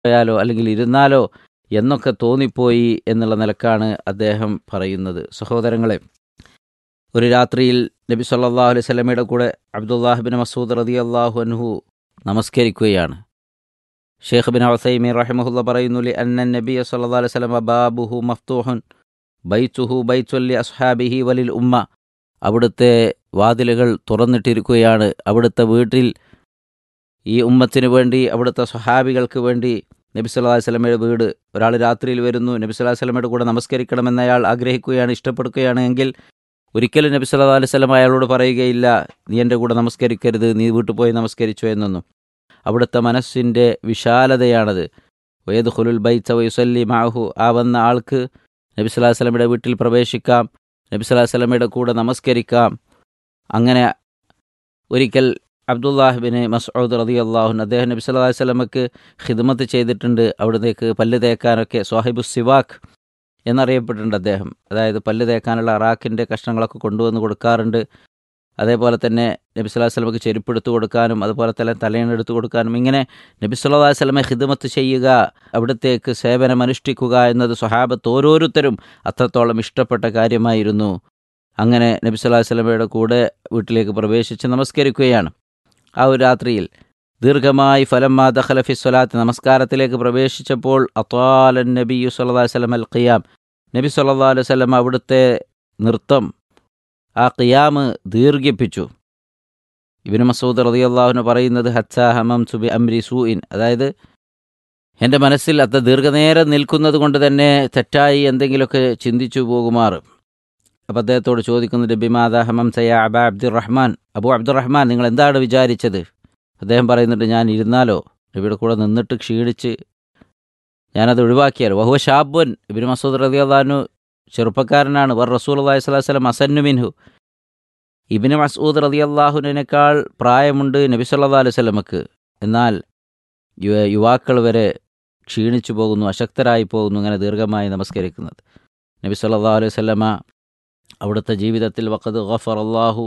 പോയാലോ അല്ലെങ്കിൽ ഇരുന്നാലോ എന്നൊക്കെ തോന്നിപ്പോയി എന്നുള്ള നിലക്കാണ് അദ്ദേഹം പറയുന്നത് സഹോദരങ്ങളെ ഒരു രാത്രിയിൽ നബി സല്ലല്ലാഹു അലൈഹി സ്വലമയുടെ കൂടെ അബ്ദുല്ലാഹിബിൻ മസൂദ് റതി അള്ളാഹു അൻഹു നമസ്കരിക്കുകയാണ് ഷേഖ് ബിൻ ഹുസൈമി റഹിമഹുല്ല പറയുന്നു ലി അന്ന നബി സല്ലല്ലാഹു അലൈഹി വസല്ലം ബാബുഹു മഫ്തൂഹുൻ ബൈത്തുഹു ബൈത്തുല്ലി അസ്ഹാബിഹി വലിൽ ഉമ്മ അവിടുത്തെ വാതിലുകൾ തുറന്നിട്ടിരിക്കുകയാണ് അവിടുത്തെ വീട്ടിൽ ഈ ഉമ്മത്തിന് വേണ്ടി അവിടുത്തെ സ്വഹാബികൾക്ക് വേണ്ടി നബി സല്ലല്ലാഹു അലൈഹി വസല്ലമയുടെ വീട് ഒരാൾ രാത്രിയിൽ വരുന്നു നബി സല്ലല്ലാഹു അലൈഹി വസല്ലമയുടെ കൂടെ നമസ്കരിക്കണമെന്ന് അയാൾ ആഗ്രഹിക്കുകയാണ് ഇഷ്ടപ്പെടുകയാണ് എങ്കിൽ ഒരിക്കലും നബി സല്ലല്ലാഹു അലൈഹി വസല്ലം അയാളോട് പറയുകയില്ല നീ എൻ്റെ കൂടെ നമസ്കരിക്കരുത് നീ വീട്ടിൽ പോയി നമസ്കരിച്ചോ എന്നൊന്നും അവിടുത്തെ മനസ്സിൻ്റെ വിശാലതയാണത് വയദ് ഹുലുൽ ബൈത്ത വയുസല്ലി മാഹു ആ വന്ന ആൾക്ക് നബി സല്ലല്ലാഹു അലൈഹി വസല്ലമയുടെ വീട്ടിൽ പ്രവേശിക്കാം നബി സല്ലല്ലാഹു അലൈഹി വസല്ലമയുടെ കൂടെ നമസ്കരിക്കാം അങ്ങനെ ഒരിക്കൽ അബ്ദുല്ലാഹിബിന് മസ്ഊദ് റതി അള്ളാഹുൻ അദ്ദേഹം നബി സല്ലല്ലാഹു അലൈഹി വസല്ലമക്ക് ഖിദ്മത്ത് ചെയ്തിട്ടുണ്ട് അവിടത്തേക്ക് പല്ല് തേക്കാനൊക്കെ സ്വാഹിബു സിവാഖ് എന്നറിയപ്പെട്ടിട്ടുണ്ട് അദ്ദേഹം അതായത് പല്ല് തേക്കാനുള്ള അറാഖിൻ്റെ കഷ്ണങ്ങളൊക്കെ കൊണ്ടുവന്ന് കൊടുക്കാറുണ്ട് അതേപോലെ തന്നെ നബി സല്ലല്ലാഹു അലൈഹി വസല്ലമക്ക് ചെരുപ്പെടുത്ത് കൊടുക്കാനും അതുപോലെ തന്നെ തലയണെടുത്ത് കൊടുക്കാനും ഇങ്ങനെ നബി സല്ലല്ലാഹു അലൈഹി വസല്ലമയെ ഖിദ്മത്ത് ചെയ്യുക അവിടത്തേക്ക് സേവനം അനുഷ്ഠിക്കുക എന്നത് സ്വഹാബത്ത് ഓരോരുത്തരും അത്രത്തോളം ഇഷ്ടപ്പെട്ട കാര്യമായിരുന്നു അങ്ങനെ നബി സല്ലല്ലാഹു അലൈഹി വസല്ലമയുടെ കൂടെ വീട്ടിലേക്ക് പ്രവേശിച്ച് നമസ്കരിക്കുകയാണ് ആ ഒരു രാത്രിയിൽ ദീർഘമായി ഫലമാ ദഖലഫി സ്വലാത്ത് നമസ്കാരത്തിലേക്ക് പ്രവേശിച്ചപ്പോൾ അത്വാലൻ നബിയു സല്ലല്ലാഹു അലൈഹി വസല്ലം അൽ ഖിയാം നബി സല്ലല്ലാഹു അലൈഹി വസല്ലം അവിടുത്തെ നൃത്തം ആ ഖിയാമ് ദീർഘിപ്പിച്ചു ഇബിന് മസൂദ് റളിയല്ലാഹുവിന് പറയുന്നത് ഹച്ച ഹമം സുബി അംരി സൂഇൻ അതായത് എൻ്റെ മനസ്സിൽ അത്ര ദീർഘനേരം നിൽക്കുന്നത് കൊണ്ട് തന്നെ തെറ്റായി എന്തെങ്കിലുമൊക്കെ ചിന്തിച്ചു പോകുമാറ് അപ്പോൾ അദ്ദേഹത്തോട് ചോദിക്കുന്നുണ്ട് ബിമാദ ഹമം സയ അബ അബ്ദുറഹ്മാൻ അബു അബ്ദുറഹ്മാൻ നിങ്ങൾ എന്താണ് വിചാരിച്ചത് അദ്ദേഹം പറയുന്നുണ്ട് ഞാൻ ഇരുന്നാലോ നബിയുടെ കൂടെ നിന്നിട്ട് ക്ഷീണിച്ച് ഞാനത് ഒഴിവാക്കിയാലോ വഹുവ ഷാബുൻ ഇബിൻ മസൂദ് റതി അള്ളഹാനു ചെറുപ്പക്കാരനാണ് വർ റസൂൽ അള്ളാഹി സ്വലാഹു വസ്ലം അസന്നു മിൻഹു ഇബിന് മസൂദ് റതി അള്ളാഹുവിനേക്കാൾ പ്രായമുണ്ട് നബി സല്ലാ അലൈഹി സ്വലമക്ക് എന്നാൽ യു- യുവാക്കൾ വരെ ക്ഷീണിച്ചു പോകുന്നു അശക്തരായി പോകുന്നു അങ്ങനെ ദീർഘമായി നമസ്കരിക്കുന്നത് നബി സല്ലാ അലൈഹി സ്വലമ അവിടുത്തെ ജീവിതത്തിൽ വഖദ് ഗഫർ അള്ളാഹു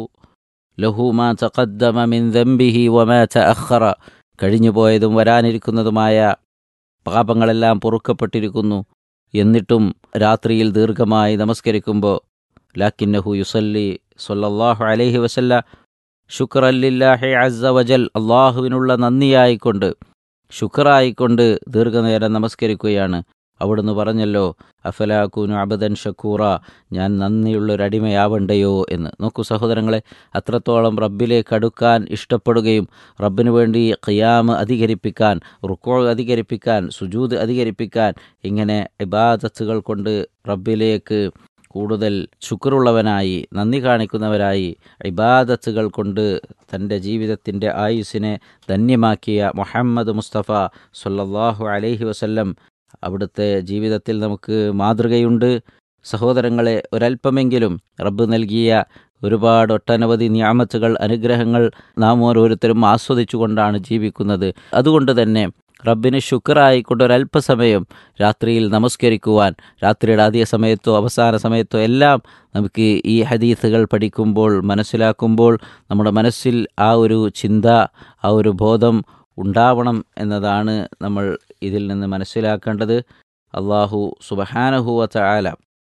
ലഹു മാ തഖദ്ദമ മിൻ ദംബിഹി വമാ തഅഖറ കഴിഞ്ഞുപോയതും വരാനിരിക്കുന്നതുമായ പാപങ്ങളെല്ലാം പൊറുക്കപ്പെട്ടിരിക്കുന്നു എന്നിട്ടും രാത്രിയിൽ ദീർഘമായി നമസ്കരിക്കുമ്പോൾ ലാക്കിന്നഹു യുസല്ലി സല്ലല്ലാഹു അലൈഹി വസല്ല ശുക്രല്ലില്ലാഹി അസ്സ വജൽ അള്ളാഹുവിനുള്ള നന്ദിയായിക്കൊണ്ട് ശുക്രായിക്കൊണ്ട് ദീർഘനേരം നമസ്കരിക്കുകയാണ് അവിടുന്ന് പറഞ്ഞല്ലോ അഫലാക്കൂനു അബദൻ ഷക്കൂറ ഞാൻ നന്ദിയുള്ളൊരടിമയാവണ്ടയോ എന്ന് നോക്കൂ സഹോദരങ്ങളെ അത്രത്തോളം റബ്ബിലേക്ക് അടുക്കാൻ ഇഷ്ടപ്പെടുകയും റബ്ബിനു വേണ്ടി ഖിയാമ് അധികരിപ്പിക്കാൻ റുക്കോ അധികരിപ്പിക്കാൻ സുജൂദ് അധികരിപ്പിക്കാൻ ഇങ്ങനെ ഇബാദത്തുകൾ കൊണ്ട് റബ്ബിലേക്ക് കൂടുതൽ ശുക്രുള്ളവനായി നന്ദി കാണിക്കുന്നവരായി ഇബാദത്തുകൾ കൊണ്ട് തൻ്റെ ജീവിതത്തിൻ്റെ ആയുസ്സിനെ ധന്യമാക്കിയ മുഹമ്മദ് മുസ്തഫ സല്ലല്ലാഹു അലൈഹി വസല്ലം അവിടുത്തെ ജീവിതത്തിൽ നമുക്ക് മാതൃകയുണ്ട് സഹോദരങ്ങളെ ഒരല്പമെങ്കിലും റബ്ബ് നൽകിയ ഒരുപാട് ഒട്ടനവധി നിയാമത്തുകൾ അനുഗ്രഹങ്ങൾ നാം ഓരോരുത്തരും ആസ്വദിച്ചുകൊണ്ടാണ് ജീവിക്കുന്നത് അതുകൊണ്ട് തന്നെ റബ്ബിന് ശുക്രായിക്കൊണ്ട് ഒരല്പസമയം രാത്രിയിൽ നമസ്കരിക്കുവാൻ രാത്രിയുടെ ആദ്യ സമയത്തോ അവസാന സമയത്തോ എല്ലാം നമുക്ക് ഈ ഹദീസുകൾ പഠിക്കുമ്പോൾ മനസ്സിലാക്കുമ്പോൾ നമ്മുടെ മനസ്സിൽ ആ ഒരു ചിന്ത ആ ഒരു ബോധം ഉണ്ടാവണം എന്നതാണ് നമ്മൾ ഇതിൽ നിന്ന് മനസ്സിലാക്കേണ്ടത് അള്ളാഹു സുബഹാനഹുവ ചായാല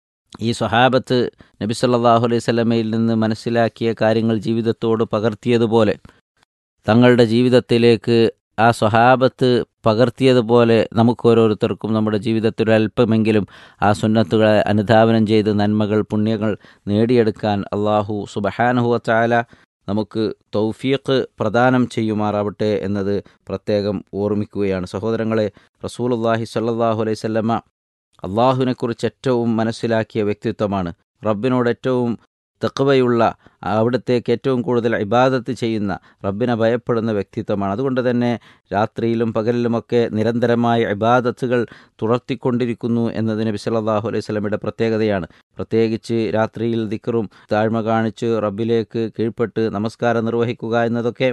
ഈ സ്വഹാബത്ത് നബി സല്ലല്ലാഹു അലൈഹി സ്വലമയിൽ നിന്ന് മനസ്സിലാക്കിയ കാര്യങ്ങൾ ജീവിതത്തോട് പകർത്തിയതുപോലെ തങ്ങളുടെ ജീവിതത്തിലേക്ക് ആ സ്വഹാബത്ത് പകർത്തിയതുപോലെ നമുക്ക് ഓരോരുത്തർക്കും നമ്മുടെ ജീവിതത്തിൽ അല്പമെങ്കിലും ആ സുന്നത്തുകളെ അനുധാവനം ചെയ്ത് നന്മകൾ പുണ്യങ്ങൾ നേടിയെടുക്കാൻ അള്ളാഹു സുബഹാനഹുവ ചായാല നമുക്ക് തൗഫീഖ് പ്രദാനം ചെയ്യുമാറാവട്ടെ എന്നത് പ്രത്യേകം ഓർമ്മിക്കുകയാണ് സഹോദരങ്ങളെ റസൂലുല്ലാഹി സല്ലല്ലാഹു അലൈഹി സ്വല്ലമ്മ അള്ളാഹുവിനെക്കുറിച്ച് ഏറ്റവും മനസ്സിലാക്കിയ വ്യക്തിത്വമാണ് റബ്ബിനോട് ഏറ്റവും തെക്കുവയുള്ള അവിടത്തേക്ക് ഏറ്റവും കൂടുതൽ ഇബാദത്ത് ചെയ്യുന്ന റബ്ബിനെ ഭയപ്പെടുന്ന വ്യക്തിത്വമാണ് അതുകൊണ്ട് തന്നെ രാത്രിയിലും പകലിലുമൊക്കെ നിരന്തരമായ ഇബാദത്തുകൾ തുടർത്തിക്കൊണ്ടിരിക്കുന്നു എന്നത് നബി സല്ലല്ലാഹു അലൈഹി സ്വലമിയുടെ പ്രത്യേകതയാണ് പ്രത്യേകിച്ച് രാത്രിയിൽ ദിക്കറും താഴ്മ കാണിച്ച് റബ്ബിലേക്ക് കീഴ്പ്പെട്ട് നമസ്കാരം നിർവഹിക്കുക എന്നതൊക്കെ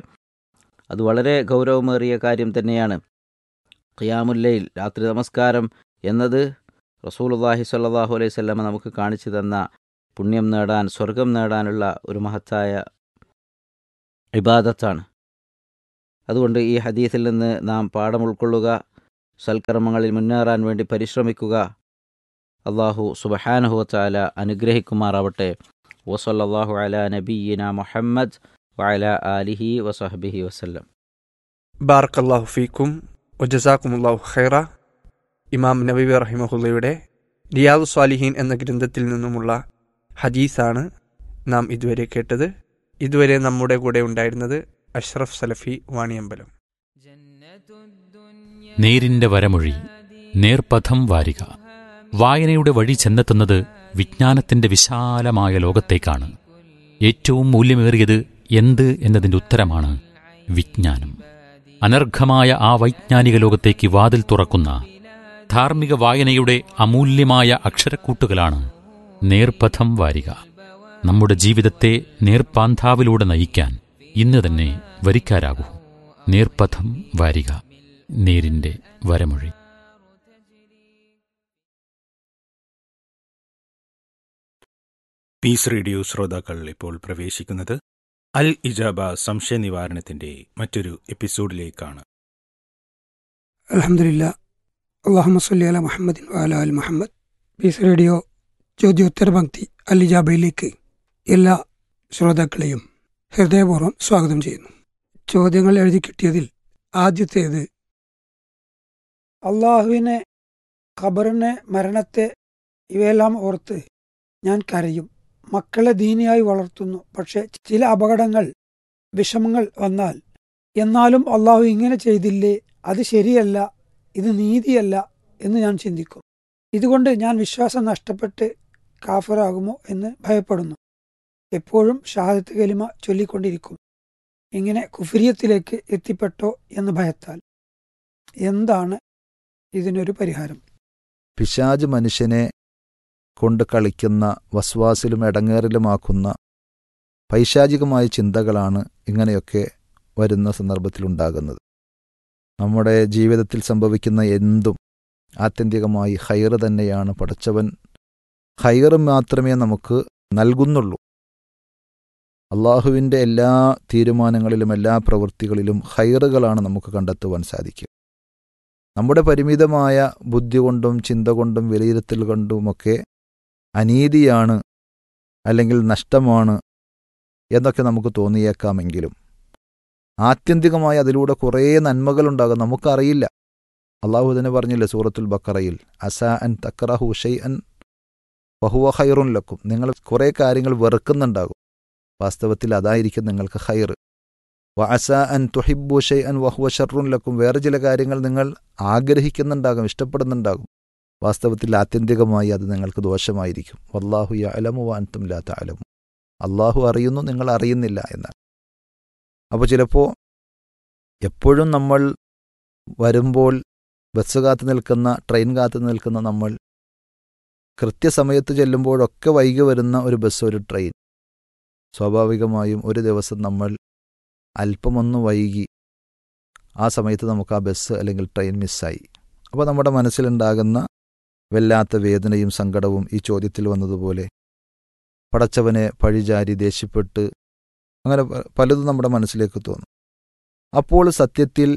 അത് വളരെ ഗൗരവമേറിയ കാര്യം തന്നെയാണ് ഖിയാമുല്ലയിൽ രാത്രി നമസ്കാരം എന്നത് റസൂലുള്ളാഹി സ്വല്ലല്ലാഹു അലൈഹി സ്വലമ നമുക്ക് കാണിച്ചു തന്ന പുണ്യം നേടാൻ സ്വർഗം നേടാനുള്ള ഒരു മഹത്തായ ഇബാദത്താണ് അതുകൊണ്ട് ഈ ഹദീസിൽ നിന്ന് നാം പാഠം ഉൾക്കൊള്ളുക സൽക്കർമ്മങ്ങളിൽ മുന്നേറാൻ വേണ്ടി പരിശ്രമിക്കുക അള്ളാഹു സുബഹാനുഹുവച്ചാല അനുഗ്രഹിക്കുമാറാവട്ടെ വസല്ലാഹു അല നബീന മുഹമ്മദ് വഅല ആലിഹി വസഹബിഹി വസല്ലം ബാർക്കല്ലാഹു ഫീക്കും വജസാക്കുമുല്ലാഹു ഖൈറ ഇമാം നബീബി റഹിമഹുല്ലയുടെ റിയാദു സ്വാലിഹീൻ എന്ന ഗ്രന്ഥത്തിൽ നിന്നുമുള്ള ഹദീസാണ് നാം ഇതുവരെ കേട്ടത് ഇതുവരെ നമ്മുടെ കൂടെ ഉണ്ടായിരുന്നത് അഷ്റഫ് സലഫി വാണിയമ്പലം നേരിന്റെ വരമൊഴി നേർപഥം വാരിക വായനയുടെ വഴി ചെന്നെത്തുന്നത് വിജ്ഞാനത്തിന്റെ വിശാലമായ ലോകത്തേക്കാണ് ഏറ്റവും മൂല്യമേറിയത് എന്ത് എന്നതിന്റെ ഉത്തരമാണ് വിജ്ഞാനം അനർഘമായ ആ വൈജ്ഞാനിക ലോകത്തേക്ക് വാതിൽ തുറക്കുന്ന ധാർമ്മിക വായനയുടെ അമൂല്യമായ അക്ഷരക്കൂട്ടുകളാണ് നേർപഥം വാരിക നമ്മുടെ ജീവിതത്തെ നേർപ്പാന്താവിലൂടെ നയിക്കാൻ ഇന്ന് തന്നെ വരിക്കാരാകൂ നേർപഥം വാരിക നേരിന്റെ വരമൊഴി പീസ് റേഡിയോ ശ്രോതാക്കൾ ഇപ്പോൾ പ്രവേശിക്കുന്നത് അൽ ഇജാബ സംശയ നിവാരണത്തിന്റെ മറ്റൊരു എപ്പിസോഡിലേക്കാണ് അലഹമില്ല അള്ളാഹു സല്ലി അല മുഹമ്മദിൻ വാല അൽ മുഹമ്മദ് പീസ് റേഡിയോ ചോദ്യോത്തര പങ്ക്തി അലിജാബയിലേക്ക് എല്ലാ ശ്രോതാക്കളെയും ഹൃദയപൂർവ്വം സ്വാഗതം ചെയ്യുന്നു ചോദ്യങ്ങൾ എഴുതി കിട്ടിയതിൽ ആദ്യത്തേത് അള്ളാഹുവിനെ ഖബറിനെ മരണത്തെ ഇവയെല്ലാം ഓർത്ത് ഞാൻ കരയും മക്കളെ ദീനിയായി വളർത്തുന്നു പക്ഷെ ചില അപകടങ്ങൾ വിഷമങ്ങൾ വന്നാൽ എന്നാലും അള്ളാഹു ഇങ്ങനെ ചെയ്തില്ലേ അത് ശരിയല്ല ഇത് നീതിയല്ല എന്ന് ഞാൻ ചിന്തിക്കും ഇതുകൊണ്ട് ഞാൻ വിശ്വാസം നഷ്ടപ്പെട്ട് കാഫറാകുമോ എന്ന് ഭയപ്പെടുന്നു എപ്പോഴും ഷഹാദത്ത് കലിമ ചൊല്ലിക്കൊണ്ടിരിക്കും ഇങ്ങനെ കുഫിരിയത്തിലേക്ക് എത്തിപ്പെട്ടോ എന്ന് ഭയത്താൽ എന്താണ് ഇതിനൊരു പരിഹാരം പിശാജ് മനുഷ്യനെ കൊണ്ട് കളിക്കുന്ന വസ്വാസിലും ഇടങ്ങേറിലുമാക്കുന്ന പൈശാചികമായ ചിന്തകളാണ് ഇങ്ങനെയൊക്കെ വരുന്ന സന്ദർഭത്തിലുണ്ടാകുന്നത് നമ്മുടെ ജീവിതത്തിൽ സംഭവിക്കുന്ന എന്തും ആത്യന്തികമായി ഹൈറ് തന്നെയാണ് പഠിച്ചവൻ ഹൈറ് മാത്രമേ നമുക്ക് നൽകുന്നുള്ളൂ അള്ളാഹുവിൻ്റെ എല്ലാ തീരുമാനങ്ങളിലും എല്ലാ പ്രവൃത്തികളിലും ഹൈറുകളാണ് നമുക്ക് കണ്ടെത്തുവാൻ സാധിക്കുക നമ്മുടെ പരിമിതമായ ബുദ്ധി കൊണ്ടും ചിന്ത കൊണ്ടും വിലയിരുത്തൽ കൊണ്ടുമൊക്കെ അനീതിയാണ് അല്ലെങ്കിൽ നഷ്ടമാണ് എന്നൊക്കെ നമുക്ക് തോന്നിയേക്കാമെങ്കിലും ആത്യന്തികമായി അതിലൂടെ കുറേ നന്മകളുണ്ടാകും നമുക്കറിയില്ല അള്ളാഹു തന്നെ പറഞ്ഞില്ലേ സൂറത്തുൽ ബക്കറയിൽ അസ അൻ തക്രഹു ഷൈ അൻ ബഹുവ ഹൈറുൻ ലക്കും നിങ്ങൾ കുറേ കാര്യങ്ങൾ വെറുക്കുന്നുണ്ടാകും വാസ്തവത്തിൽ അതായിരിക്കും നിങ്ങൾക്ക് ഹൈർ വ അസ അൻ തുഹിബു ഷൈ അൻ വഹുവ ഷർറുൻ ലക്കും വേറെ ചില കാര്യങ്ങൾ നിങ്ങൾ ആഗ്രഹിക്കുന്നുണ്ടാകും ഇഷ്ടപ്പെടുന്നുണ്ടാകും വാസ്തവത്തിൽ ആത്യന്തികമായി അത് നിങ്ങൾക്ക് ദോഷമായിരിക്കും വല്ലാഹു യലമു വാൻതും ലാ തലമു അള്ളാഹു അറിയുന്നു നിങ്ങൾ അറിയുന്നില്ല എന്നാൽ അപ്പോൾ ചിലപ്പോൾ എപ്പോഴും നമ്മൾ വരുമ്പോൾ ബസ് കാത്തു നിൽക്കുന്ന ട്രെയിൻ കാത്തു നിൽക്കുന്ന നമ്മൾ കൃത്യസമയത്ത് ചെല്ലുമ്പോഴൊക്കെ വൈകി വരുന്ന ഒരു ബസ് ഒരു ട്രെയിൻ സ്വാഭാവികമായും ഒരു ദിവസം നമ്മൾ അല്പമൊന്ന് വൈകി ആ സമയത്ത് നമുക്ക് ആ ബസ് അല്ലെങ്കിൽ ട്രെയിൻ മിസ്സായി അപ്പോൾ നമ്മുടെ മനസ്സിലുണ്ടാകുന്ന വല്ലാത്ത വേദനയും സങ്കടവും ഈ ചോദ്യത്തിൽ വന്നതുപോലെ പടച്ചവനെ പഴിചാരി ദേഷ്യപ്പെട്ട് അങ്ങനെ പലതും നമ്മുടെ മനസ്സിലേക്ക് തോന്നും അപ്പോൾ സത്യത്തിൽ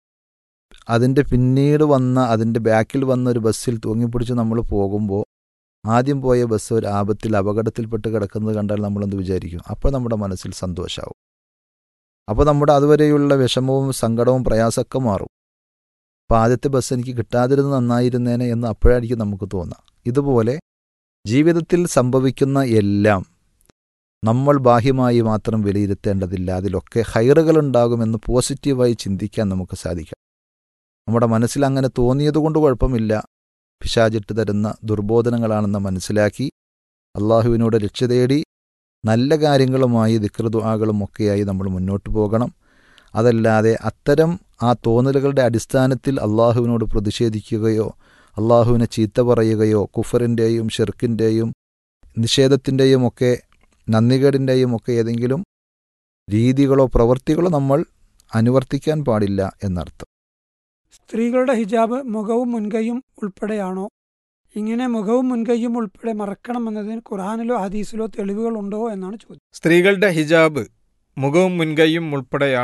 അതിൻ്റെ പിന്നീട് വന്ന അതിൻ്റെ ബാക്കിൽ വന്ന ഒരു ബസ്സിൽ തൂങ്ങിപ്പിടിച്ച് നമ്മൾ പോകുമ്പോൾ ആദ്യം പോയ ബസ് ഒരു ആപത്തിൽ അപകടത്തിൽപ്പെട്ട് കിടക്കുന്നത് കണ്ടാൽ നമ്മളെന്ത് വിചാരിക്കും അപ്പോൾ നമ്മുടെ മനസ്സിൽ സന്തോഷമാവും അപ്പോൾ നമ്മുടെ അതുവരെയുള്ള വിഷമവും സങ്കടവും പ്രയാസമൊക്കെ മാറും അപ്പോൾ ആദ്യത്തെ ബസ് എനിക്ക് കിട്ടാതിരുന്ന് നന്നായിരുന്നേനെ എന്ന് അപ്പോഴായിരിക്കും നമുക്ക് തോന്നുക ഇതുപോലെ ജീവിതത്തിൽ സംഭവിക്കുന്ന എല്ലാം നമ്മൾ ബാഹ്യമായി മാത്രം വിലയിരുത്തേണ്ടതില്ല അതിലൊക്കെ ഹൈറുകൾ ഉണ്ടാകുമെന്ന് പോസിറ്റീവായി ചിന്തിക്കാൻ നമുക്ക് സാധിക്കാം നമ്മുടെ മനസ്സിൽ അങ്ങനെ തോന്നിയതുകൊണ്ട് കുഴപ്പമില്ല പിശാചിട്ട് തരുന്ന ദുർബോധനങ്ങളാണെന്ന് മനസ്സിലാക്കി അള്ളാഹുവിനോട് രക്ഷ തേടി നല്ല കാര്യങ്ങളുമായി ദിക്രദുആകളും ഒക്കെയായി നമ്മൾ മുന്നോട്ട് പോകണം അതല്ലാതെ അത്തരം ആ തോന്നലുകളുടെ അടിസ്ഥാനത്തിൽ അള്ളാഹുവിനോട് പ്രതിഷേധിക്കുകയോ അള്ളാഹുവിനെ ചീത്ത പറയുകയോ കുഫറിൻ്റെയും ഷെർക്കിൻ്റെയും നിഷേധത്തിൻ്റെയും ഒക്കെ നന്ദികേടിൻ്റെയും ഒക്കെ ഏതെങ്കിലും രീതികളോ പ്രവൃത്തികളോ നമ്മൾ അനുവർത്തിക്കാൻ പാടില്ല എന്നർത്ഥം സ്ത്രീകളുടെ ഹിജാബ് മുഖവും മുൻകൈയും ഉൾപ്പെടെയാണോ ഇങ്ങനെ മുഖവും മുൻകൈയും ഉൾപ്പെടെ മറക്കണമെന്നതിന് ഖുർആാനിലോ ഹദീസിലോ തെളിവുകളുണ്ടോ എന്നാണ് ചോദ്യം സ്ത്രീകളുടെ ഹിജാബ് മുഖവും മുൻകൈയും ഉൾപ്പെടെയാണോ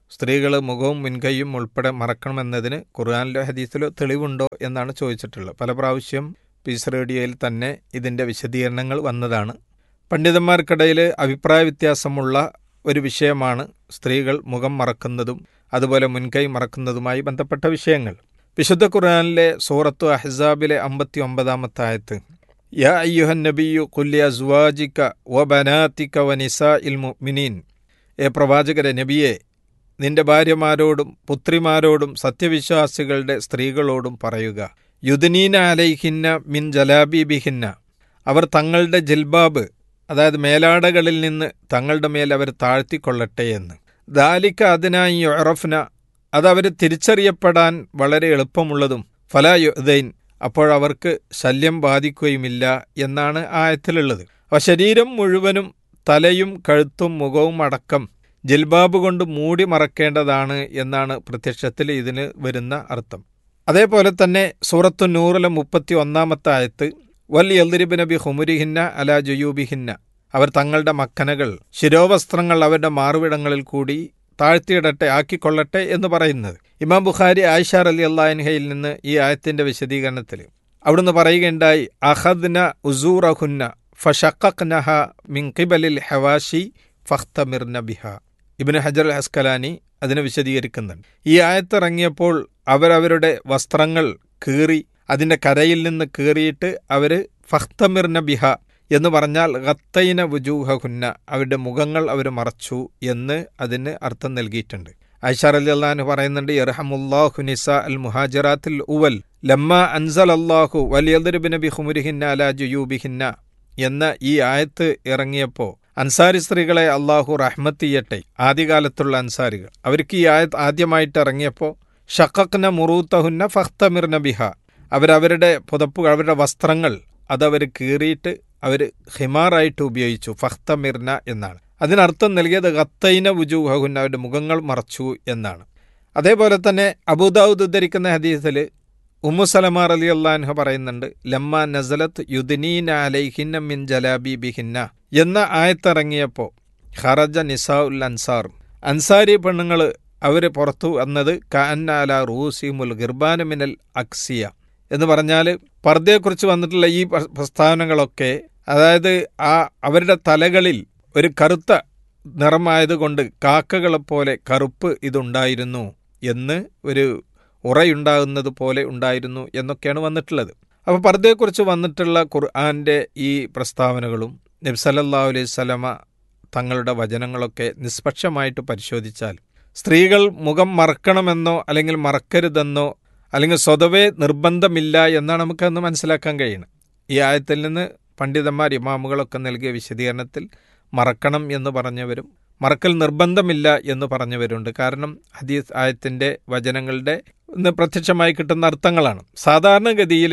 സ്ത്രീകൾ മുഖവും മുൻകൈയും ഉൾപ്പെടെ മറക്കണമെന്നതിന് ഖുർആാനിലോ ഹദീസിലോ തെളിവുണ്ടോ എന്നാണ് ചോദിച്ചിട്ടുള്ളത് പല പ്രാവശ്യം പീസ് റേഡിയോയിൽ തന്നെ ഇതിൻ്റെ വിശദീകരണങ്ങൾ വന്നതാണ് പണ്ഡിതന്മാർക്കിടയിൽ അഭിപ്രായ വ്യത്യാസമുള്ള ഒരു വിഷയമാണ് സ്ത്രീകൾ മുഖം മറക്കുന്നതും അതുപോലെ മുൻകൈ മറക്കുന്നതുമായി ബന്ധപ്പെട്ട വിഷയങ്ങൾ വിശുദ്ധ ഖുർആാനിലെ സൂറത്തു അഹ്സാബിലെ അമ്പത്തി ഒമ്പതാമത്തെ ആയത്ത് യാ അയ്യുഹൻ നബിയു കുല്യ അസ്വാജിക്ക വ ബനാത്തിക്ക വ നിസാ ഇൽ മുഅ്മിനീൻ ഏ പ്രവാചകരെ നബിയെ നിന്റെ ഭാര്യമാരോടും പുത്രിമാരോടും സത്യവിശ്വാസികളുടെ സ്ത്രീകളോടും പറയുക യുദ്നീന അലൈഹിന്ന മിൻ ജലാബിബിഹിന്ന അവർ തങ്ങളുടെ ജിൽബാബ് അതായത് മേലാടകളിൽ നിന്ന് തങ്ങളുടെ മേൽ അവർ താഴ്ത്തിക്കൊള്ളട്ടെ എന്ന് ദാലിക്ക അതിനായി യൊറഫ്ന അതവർ തിരിച്ചറിയപ്പെടാൻ വളരെ എളുപ്പമുള്ളതും ഫലാ യുദൈൻ അപ്പോഴവർക്ക് ശല്യം ബാധിക്കുകയുമില്ല എന്നാണ് ആയത്തിലുള്ളത് അവ ശരീരം മുഴുവനും തലയും കഴുത്തും മുഖവും അടക്കം ജിൽബാബ് കൊണ്ട് മൂടി മറക്കേണ്ടതാണ് എന്നാണ് പ്രത്യക്ഷത്തിൽ ഇതിന് വരുന്ന അർത്ഥം അതേപോലെ തന്നെ സൂറത്തു നൂറിലെ മുപ്പത്തി ഒന്നാമത്തെ ആയത്ത് വൽ യൽദിരിബ് നബി ഹുമുരിഹിന്ന അല ജുയൂബിഹിന്ന അവർ തങ്ങളുടെ മക്കനകൾ ശിരോവസ്ത്രങ്ങൾ അവരുടെ മാറുവിടങ്ങളിൽ കൂടി താഴ്ത്തിയിടട്ടെ ആക്കിക്കൊള്ളട്ടെ എന്ന് പറയുന്നത് ഇമാം ബുഖാരി ആയിഷ അലി അള്ളാഹിൻഹയിൽ നിന്ന് ഈ ആയത്തിന്റെ വിശദീകരണത്തിൽ അവിടുന്ന് പറയുകയുണ്ടായി അഹദ്ന ഉസൂറഹുന്ന ഫഷഖഖ്നഹ മിൻ ഖിബലിൽ ഹവാഷി ഫഖ്തമിർന ബിഹ ഇബ്നു ഹജർ അൽ ഹസ്കലാനി അതിനെ വിശദീകരിക്കുന്നുണ്ട് ഈ ആയത്തിറങ്ങിയപ്പോൾ അവരവരുടെ വസ്ത്രങ്ങൾ കീറി അതിന്റെ കരയിൽ നിന്ന് കീറിയിട്ട് അവർ ഫഖ്തമിർന ബിഹ എന്ന് പറഞ്ഞാൽ ഗത്തൈന വുജൂഹുന്ന അവരുടെ മുഖങ്ങൾ അവർ മറച്ചു എന്ന് അതിന് അർത്ഥം നൽകിയിട്ടുണ്ട് ഐഷാർ അലി അള്ളഹാന് പറയുന്നുണ്ട് ഇർഹമുല്ലാഹു നിസ അൽ മുഹാജിറാത്തിൽ ഉവൽ ലമ്മ അൻസൽ അള്ളാഹു വലിയദുബിൻ ബി ഹുമുരിഹിന്ന അല ജുയൂബിഹിന്ന എന്ന ഈ ആയത്ത് ഇറങ്ങിയപ്പോൾ അൻസാരി സ്ത്രീകളെ അള്ളാഹു റഹ്മത്ത് ചെയ്യട്ടെ ആദ്യകാലത്തുള്ള അൻസാരികൾ അവർക്ക് ഈ ആയത്ത് ആദ്യമായിട്ട് ഇറങ്ങിയപ്പോൾ ഷക്കക്ന മുറൂത്തഹുന്ന ഫഖ്തമിർന ബിഹ അവരവരുടെ പുതപ്പുകൾ അവരുടെ വസ്ത്രങ്ങൾ അതവർ കീറിയിട്ട് അവർ ഹിമാറായിട്ട് ഉപയോഗിച്ചു ഫഖ്തമിർന എന്നാണ് അതിനർത്ഥം നൽകിയത് ഖത്തൈന വുജൂഹുന്ന അവരുടെ മുഖങ്ങൾ മറച്ചു എന്നാണ് അതേപോലെ തന്നെ അബൂദാവുദ് ഉദ്ധരിക്കുന്ന ഹദീസിൽ ഉമ്മു സലമാർ അലി അള്ളാൻഹ പറയുന്നുണ്ട് ലമ്മ നസലത്ത് യുദ്നീന അലൈഹിന്ന മിൻ ജലാബി ബിഹിന്ന എന്ന ആയത്തിറങ്ങിയപ്പോൾ ഖറജ നിസാ ഉൽ അൻസാർ അൻസാരി പെണ്ണുങ്ങൾ അവർ പുറത്തു വന്നത് കാന്നാല റൂസിമുൽ ഗിർബാന മിനൽ അക്സിയ എന്ന് പറഞ്ഞാൽ പർദ്ദയെക്കുറിച്ച് വന്നിട്ടുള്ള ഈ പ്രസ്താവനകളൊക്കെ അതായത് ആ അവരുടെ തലകളിൽ ഒരു കറുത്ത നിറമായതുകൊണ്ട് കാക്കകളെപ്പോലെ കറുപ്പ് ഇതുണ്ടായിരുന്നു എന്ന് ഒരു ഉറയുണ്ടാകുന്നത് പോലെ ഉണ്ടായിരുന്നു എന്നൊക്കെയാണ് വന്നിട്ടുള്ളത് അപ്പോൾ പർദ്ദയെക്കുറിച്ച് വന്നിട്ടുള്ള ഖുർആാൻ്റെ ഈ പ്രസ്താവനകളും നബ്സലല്ലാ അലൈഹി സ്വലമ തങ്ങളുടെ വചനങ്ങളൊക്കെ നിഷ്പക്ഷമായിട്ട് പരിശോധിച്ചാൽ സ്ത്രീകൾ മുഖം മറക്കണമെന്നോ അല്ലെങ്കിൽ മറക്കരുതെന്നോ അല്ലെങ്കിൽ സ്വതവേ നിർബന്ധമില്ല എന്നാണ് നമുക്കന്ന് മനസ്സിലാക്കാൻ കഴിയുന്നത് ഈ ആയത്തിൽ നിന്ന് പണ്ഡിതന്മാർ ഇമാമുകളൊക്കെ നൽകിയ വിശദീകരണത്തിൽ മറക്കണം എന്ന് പറഞ്ഞവരും മറക്കൽ നിർബന്ധമില്ല എന്ന് പറഞ്ഞവരുണ്ട് കാരണം ഹദീസ് ആയത്തിൻ്റെ വചനങ്ങളുടെ ഇന്ന് പ്രത്യക്ഷമായി കിട്ടുന്ന അർത്ഥങ്ങളാണ് സാധാരണഗതിയിൽ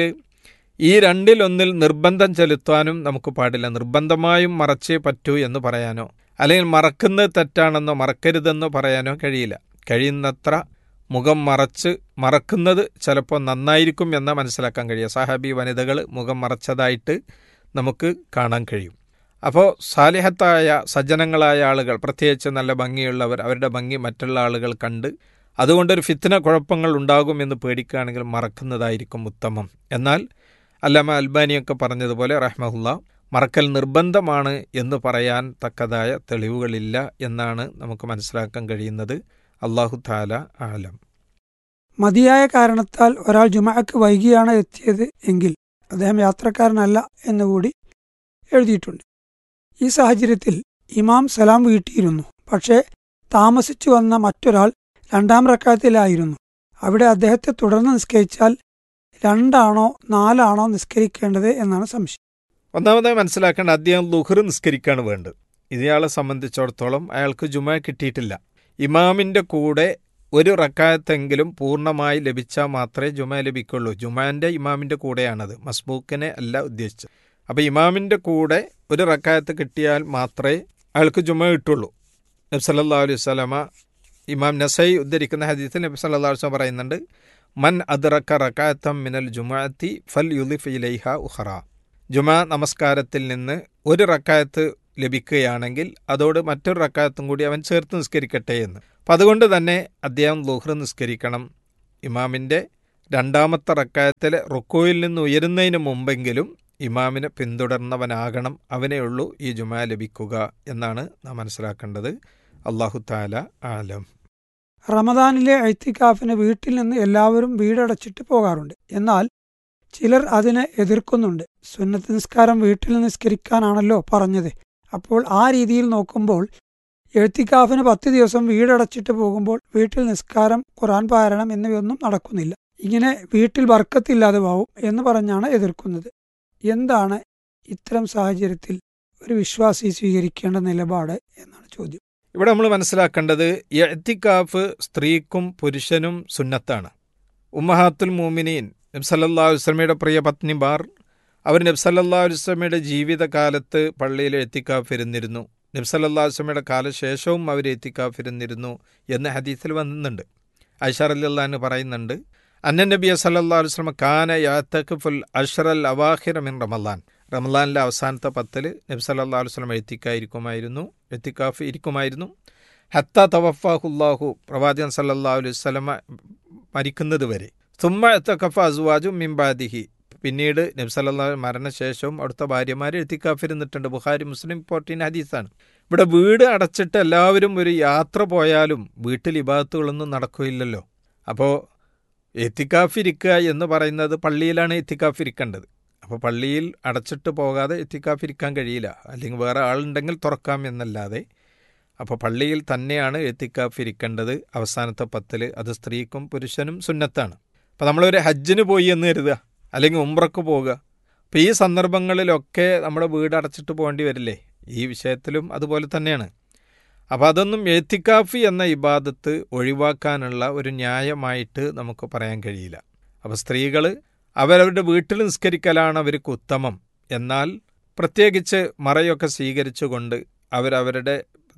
ഈ രണ്ടിലൊന്നിൽ നിർബന്ധം ചെലുത്താനും നമുക്ക് പാടില്ല നിർബന്ധമായും മറച്ചേ പറ്റൂ എന്ന് പറയാനോ അല്ലെങ്കിൽ മറക്കുന്നത് തെറ്റാണെന്നോ മറക്കരുതെന്നോ പറയാനോ കഴിയില്ല കഴിയുന്നത്ര മുഖം മറച്ച് മറക്കുന്നത് ചിലപ്പോൾ നന്നായിരിക്കും എന്ന് മനസ്സിലാക്കാൻ കഴിയുക സാഹാബി വനിതകൾ മുഖം മറച്ചതായിട്ട് നമുക്ക് കാണാൻ കഴിയും അപ്പോൾ സാലിഹത്തായ സജ്ജനങ്ങളായ ആളുകൾ പ്രത്യേകിച്ച് നല്ല ഭംഗിയുള്ളവർ അവരുടെ ഭംഗി മറ്റുള്ള ആളുകൾ കണ്ട് അതുകൊണ്ടൊരു ഫിത്തിന കുഴപ്പങ്ങൾ ഉണ്ടാകും എന്ന് പേടിക്കുകയാണെങ്കിൽ മറക്കുന്നതായിരിക്കും ഉത്തമം എന്നാൽ അല്ലാമ അൽബാനിയൊക്കെ പറഞ്ഞതുപോലെ റഹ്മഹുല്ല മറക്കൽ നിർബന്ധമാണ് എന്ന് പറയാൻ തക്കതായ തെളിവുകളില്ല എന്നാണ് നമുക്ക് മനസ്സിലാക്കാൻ കഴിയുന്നത് അള്ളാഹു താല ആലം മതിയായ കാരണത്താൽ ഒരാൾ ജുമാക്ക് വൈകിയാണ് എത്തിയത് എങ്കിൽ അദ്ദേഹം യാത്രക്കാരനല്ല എന്നുകൂടി എഴുതിയിട്ടുണ്ട് ഈ സാഹചര്യത്തിൽ ഇമാം സലാം വീട്ടിയിരുന്നു പക്ഷേ താമസിച്ചു വന്ന മറ്റൊരാൾ രണ്ടാം റക്കാത്തിലായിരുന്നു അവിടെ അദ്ദേഹത്തെ തുടർന്ന് നിസ്കരിച്ചാൽ രണ്ടാണോ നാലാണോ നിസ്കരിക്കേണ്ടത് എന്നാണ് സംശയം ഒന്നാമതായി മനസ്സിലാക്കേണ്ട അദ്ദേഹം ലുഹർ നിസ്കരിക്കാണ് വേണ്ടത് ഇയാളെ സംബന്ധിച്ചിടത്തോളം അയാൾക്ക് ജുമ കിട്ടിയിട്ടില്ല ഇമാമിൻ്റെ കൂടെ ഒരു റക്കായത്തെങ്കിലും പൂർണ്ണമായി ലഭിച്ചാൽ മാത്രമേ ജുമ ലഭിക്കുള്ളൂ ജുമാൻ്റെ ഇമാമിൻ്റെ കൂടെയാണത് മസ്ബൂക്കിനെ അല്ല ഉദ്ദേശിച്ചത് അപ്പോൾ ഇമാമിൻ്റെ കൂടെ ഒരു റക്കായത്ത് കിട്ടിയാൽ മാത്രമേ അയാൾക്ക് ജുമ കിട്ടുള്ളൂ നബി സല്ലാ അലൈഹി സ്വലമ ഇമാം നസൈ ഉദ്ധരിക്കുന്ന ഹദീസിൽ നബി സല്ലാ വസ്ലം പറയുന്നുണ്ട് മൻ അദ്റക്ക റക്കായത്തം മിനൽ ജുമാഅത്തി ഫൽ യുലിഫ് ഇലൈഹ ഉഹറ ജുമ നമസ്കാരത്തിൽ നിന്ന് ഒരു റക്കായത്ത് ലഭിക്കുകയാണെങ്കിൽ അതോട് മറ്റൊരു റക്കായത്തും കൂടി അവൻ ചേർത്ത് നിസ്കരിക്കട്ടെ എന്ന് അപ്പം അതുകൊണ്ട് തന്നെ അദ്ദേഹം ലുഹ്ർ നിസ്കരിക്കണം ഇമാമിൻ്റെ രണ്ടാമത്തെ റക്കായത്തിൽ റുക്കോയിൽ നിന്ന് ഉയരുന്നതിന് മുമ്പെങ്കിലും ഇമാമിനെ പിന്തുടർന്നവനാകണം അവനേ ഉള്ളൂ ഈ ജുമാ ലഭിക്കുക എന്നാണ് നാം മനസ്സിലാക്കേണ്ടത് അള്ളാഹു താല ആലം റമദാനിലെ ഐത്തിക്കാഫിന് വീട്ടിൽ നിന്ന് എല്ലാവരും വീടടച്ചിട്ട് പോകാറുണ്ട് എന്നാൽ ചിലർ അതിനെ എതിർക്കുന്നുണ്ട് സുന്നത്ത് നിസ്കാരം വീട്ടിൽ നിസ്കരിക്കാനാണല്ലോ പറഞ്ഞത് അപ്പോൾ ആ രീതിയിൽ നോക്കുമ്പോൾ എഴുത്തിക്കാഫിന് പത്ത് ദിവസം വീടടച്ചിട്ട് പോകുമ്പോൾ വീട്ടിൽ നിസ്കാരം ഖുറാൻ പാരായണം എന്നിവയൊന്നും നടക്കുന്നില്ല ഇങ്ങനെ വീട്ടിൽ വർക്കത്തില്ലാതെ പോവും എന്ന് പറഞ്ഞാണ് എതിർക്കുന്നത് എന്താണ് ഇത്തരം സാഹചര്യത്തിൽ ഒരു വിശ്വാസി സ്വീകരിക്കേണ്ട നിലപാട് എന്നാണ് ചോദ്യം ഇവിടെ നമ്മൾ മനസ്സിലാക്കേണ്ടത് എത്തിക്കാഫ് സ്ത്രീക്കും പുരുഷനും സുന്നത്താണ് ഉമ്മഹാത്തുൽ മൂമിനീൻ നബ്സല്ലാ വസ്ലമയുടെ പ്രിയ പത്നിമാർ അവർ നബ്സല്ലാ വസ്ലമയുടെ ജീവിതകാലത്ത് പള്ളിയിൽ എത്തിക്കാഫ് ഇരുന്നിരുന്നു നബ്സല്ലാ വസ്ലമയുടെ കാലശേഷവും അവർ എത്തിക്കാഫ് ഇരുന്നിരുന്നു എന്ന് ഹദീസിൽ വന്നിട്ടുണ്ട് ഐഷർ അല്ലാന്ന് പറയുന്നുണ്ട് അന്നൻ നബി സല്ലാ വസ്ലമ കാന യാത്തഖുൽ അഷ്റൽ അവാഹിർ മിൻ റമലാൻ റമലാനിലെ അവസാനത്തെ പത്തിൽ നബി സല്ലാ വസ്ലം എത്തിക്കായിരിക്കുമായിരുന്നു എത്തിക്കാഫ് ഇരിക്കുമായിരുന്നു ഹത്ത തവഫാഹുല്ലാഹു പ്രവാചകൻ സല്ലാ അലൈഹി സ്വലമ മരിക്കുന്നത് വരെ സുമ്മ എത്തക്കഫ അസുവാജു മിംബാദിഹി പിന്നീട് നബി സല്ലാ മരണശേഷവും അവിടുത്തെ ഭാര്യമാർ എത്തിക്കാഫിരുന്നിട്ടുണ്ട് ബുഹാരി മുസ്ലിം ഫോർട്ടീൻ ഹദീസാണ് ഇവിടെ വീട് അടച്ചിട്ട് എല്ലാവരും ഒരു യാത്ര പോയാലും വീട്ടിൽ ഇബാദത്തുകളൊന്നും നടക്കുകയില്ലല്ലോ അപ്പോൾ എത്തിക്കാഫിരിക്കുക എന്ന് പറയുന്നത് പള്ളിയിലാണ് എത്തിക്കാഫിരിക്കേണ്ടത് അപ്പോൾ പള്ളിയിൽ അടച്ചിട്ട് പോകാതെ എത്തിക്കാഫിരിക്കാൻ കഴിയില്ല അല്ലെങ്കിൽ വേറെ ആളുണ്ടെങ്കിൽ തുറക്കാം എന്നല്ലാതെ അപ്പോൾ പള്ളിയിൽ തന്നെയാണ് എത്തിക്കാഫിരിക്കേണ്ടത് അവസാനത്തെ പത്തിൽ അത് സ്ത്രീക്കും പുരുഷനും സുന്നത്താണ് അപ്പോൾ നമ്മളൊരു ഹജ്ജിന് പോയി എന്ന് കരുതുക അല്ലെങ്കിൽ ഉംറക്ക് പോകുക അപ്പോൾ ഈ സന്ദർഭങ്ങളിലൊക്കെ നമ്മുടെ വീട് അടച്ചിട്ട് പോകേണ്ടി വരില്ലേ ഈ വിഷയത്തിലും അതുപോലെ തന്നെയാണ് അപ്പോൾ അതൊന്നും എത്തിക്കാഫി എന്ന ഇബാദത്ത് ഒഴിവാക്കാനുള്ള ഒരു ന്യായമായിട്ട് നമുക്ക് പറയാൻ കഴിയില്ല അപ്പോൾ സ്ത്രീകൾ അവരവരുടെ വീട്ടിൽ നിസ്കരിക്കലാണ് അവർക്ക് ഉത്തമം എന്നാൽ പ്രത്യേകിച്ച് മറയൊക്കെ സ്വീകരിച്ചുകൊണ്ട് അവരവരുടെ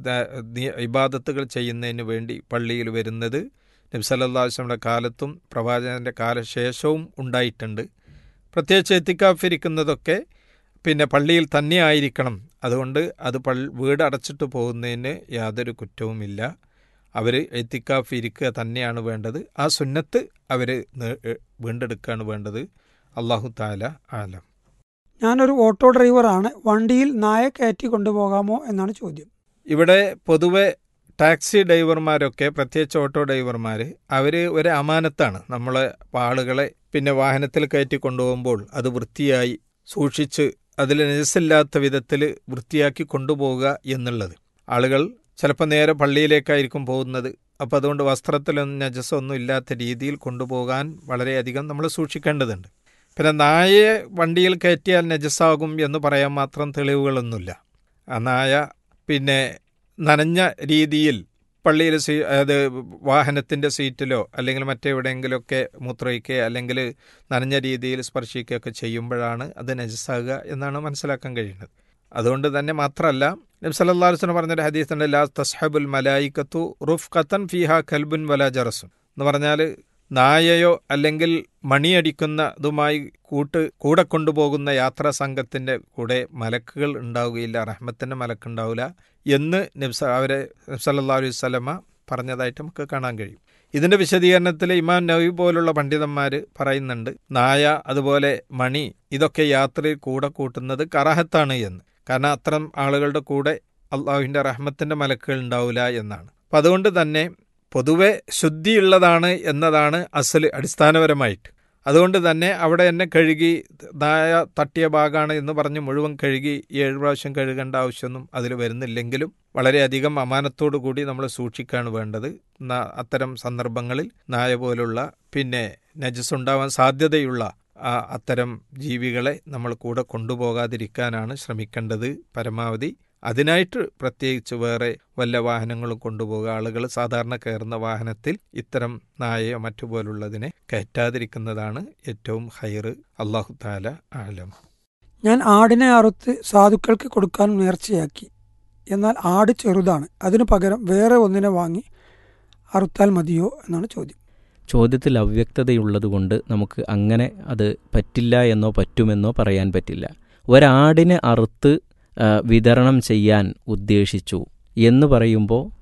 ഇബാദത്തുകൾ ചെയ്യുന്നതിന് വേണ്ടി പള്ളിയിൽ വരുന്നത് നബ്സല്ലാസ്ലമിയുടെ കാലത്തും പ്രവാചകൻ്റെ കാലശേഷവും ഉണ്ടായിട്ടുണ്ട് പ്രത്യേകിച്ച് എത്തിക്കാഫിരിക്കുന്നതൊക്കെ പിന്നെ പള്ളിയിൽ തന്നെ ആയിരിക്കണം അതുകൊണ്ട് അത് പള്ളി വീട് അടച്ചിട്ട് പോകുന്നതിന് യാതൊരു കുറ്റവുമില്ല അവർ എത്തിക്കാഫ് ഇരിക്കുക തന്നെയാണ് വേണ്ടത് ആ സുന്നത്ത് അവർ വീണ്ടെടുക്കുകയാണ് വേണ്ടത് അള്ളാഹു താല ആലം ഞാനൊരു ഓട്ടോ ഡ്രൈവറാണ് വണ്ടിയിൽ നായ കയറ്റി കൊണ്ടുപോകാമോ എന്നാണ് ചോദ്യം ഇവിടെ പൊതുവെ ടാക്സി ഡ്രൈവർമാരൊക്കെ പ്രത്യേകിച്ച് ഓട്ടോ ഡ്രൈവർമാർ അവർ ഒരു അമാനത്താണ് നമ്മളെ ആളുകളെ പിന്നെ വാഹനത്തിൽ കയറ്റി കൊണ്ടുപോകുമ്പോൾ അത് വൃത്തിയായി സൂക്ഷിച്ച് അതിൽ നജസില്ലാത്ത വിധത്തിൽ വൃത്തിയാക്കി കൊണ്ടുപോവുക എന്നുള്ളത് ആളുകൾ ചിലപ്പോൾ നേരെ പള്ളിയിലേക്കായിരിക്കും പോകുന്നത് അപ്പോൾ അതുകൊണ്ട് വസ്ത്രത്തിലൊന്നും നജസൊന്നും ഇല്ലാത്ത രീതിയിൽ കൊണ്ടുപോകാൻ വളരെയധികം നമ്മൾ സൂക്ഷിക്കേണ്ടതുണ്ട് പിന്നെ നായയെ വണ്ടിയിൽ കയറ്റിയാൽ നജസാകും എന്ന് പറയാൻ മാത്രം തെളിവുകളൊന്നുമില്ല ആ നായ പിന്നെ നനഞ്ഞ രീതിയിൽ പള്ളിയിൽ സീ അത് വാഹനത്തിൻ്റെ സീറ്റിലോ അല്ലെങ്കിൽ മറ്റെവിടെയെങ്കിലുമൊക്കെ മൂത്രയിക്കുകയോ അല്ലെങ്കിൽ നനഞ്ഞ രീതിയിൽ സ്പർശിക്കുകയൊക്കെ ചെയ്യുമ്പോഴാണ് അത് നജസാകുക എന്നാണ് മനസ്സിലാക്കാൻ കഴിയുന്നത് അതുകൊണ്ട് തന്നെ മാത്രമല്ല നബി സല്ലാസ്ലം പറഞ്ഞൊരു ഹദീസുണ്ട് ലാ തസ്ഹബുൽ മലായിക്കത്തു റുഫ് ഖത്തൻ ഫിഹ ഖൽബുൻ വല ജറസുൻ എന്ന് പറഞ്ഞാൽ നായയോ അല്ലെങ്കിൽ മണിയടിക്കുന്നതുമായി കൂട്ട് കൂടെ കൊണ്ടുപോകുന്ന യാത്രാ സംഘത്തിൻ്റെ കൂടെ മലക്കുകൾ ഉണ്ടാവുകയില്ല റഹ്മത്തിൻ്റെ മലക്കുണ്ടാവില്ല എന്ന് നബ്സ അവരെ നബ്സല്ലാ അലൈഹി സ്വലമ പറഞ്ഞതായിട്ട് നമുക്ക് കാണാൻ കഴിയും ഇതിന്റെ വിശദീകരണത്തിൽ ഇമാം നബി പോലുള്ള പണ്ഡിതന്മാർ പറയുന്നുണ്ട് നായ അതുപോലെ മണി ഇതൊക്കെ യാത്രയിൽ കൂടെ കൂട്ടുന്നത് കറാഹത്താണ് എന്ന് കാരണം അത്തരം ആളുകളുടെ കൂടെ അള്ളാഹുവിൻ്റെ റഹ്മത്തിൻ്റെ മലക്കുകൾ ഉണ്ടാവില്ല എന്നാണ് അപ്പം അതുകൊണ്ട് തന്നെ പൊതുവെ ശുദ്ധിയുള്ളതാണ് എന്നതാണ് അസൽ അടിസ്ഥാനപരമായിട്ട് അതുകൊണ്ട് തന്നെ അവിടെ എന്നെ കഴുകി നായ തട്ടിയ ഭാഗമാണ് എന്ന് പറഞ്ഞ് മുഴുവൻ കഴുകി ഏഴ് പ്രാവശ്യം കഴുകേണ്ട ആവശ്യമൊന്നും അതിൽ വരുന്നില്ലെങ്കിലും വളരെയധികം അമാനത്തോടു കൂടി നമ്മൾ സൂക്ഷിക്കുകയാണ് വേണ്ടത് അത്തരം സന്ദർഭങ്ങളിൽ നായ പോലുള്ള പിന്നെ നജസ് ഉണ്ടാവാൻ സാധ്യതയുള്ള അത്തരം ജീവികളെ നമ്മൾ കൂടെ കൊണ്ടുപോകാതിരിക്കാനാണ് ശ്രമിക്കേണ്ടത് പരമാവധി അതിനായിട്ട് പ്രത്യേകിച്ച് വേറെ വല്ല വാഹനങ്ങളും കൊണ്ടുപോകുക ആളുകൾ സാധാരണ കയറുന്ന വാഹനത്തിൽ ഇത്തരം നായയോ മറ്റുപോലുള്ളതിനെ കയറ്റാതിരിക്കുന്നതാണ് ഏറ്റവും ഹൈറ് അള്ളാഹു താല ആലം ഞാൻ ആടിനെ അറുത്ത് സാധുക്കൾക്ക് കൊടുക്കാൻ നേർച്ചയാക്കി എന്നാൽ ആട് ചെറുതാണ് അതിനു പകരം വേറെ ഒന്നിനെ വാങ്ങി അറുത്താൽ മതിയോ എന്നാണ് ചോദ്യം ചോദ്യത്തിൽ അവ്യക്തതയുള്ളതുകൊണ്ട് നമുക്ക് അങ്ങനെ അത് പറ്റില്ല എന്നോ പറ്റുമെന്നോ പറയാൻ പറ്റില്ല ഒരാടിനെ അറുത്ത് വിതരണം ചെയ്യാൻ ഉദ്ദേശിച്ചു എന്ന് പറയുമ്പോൾ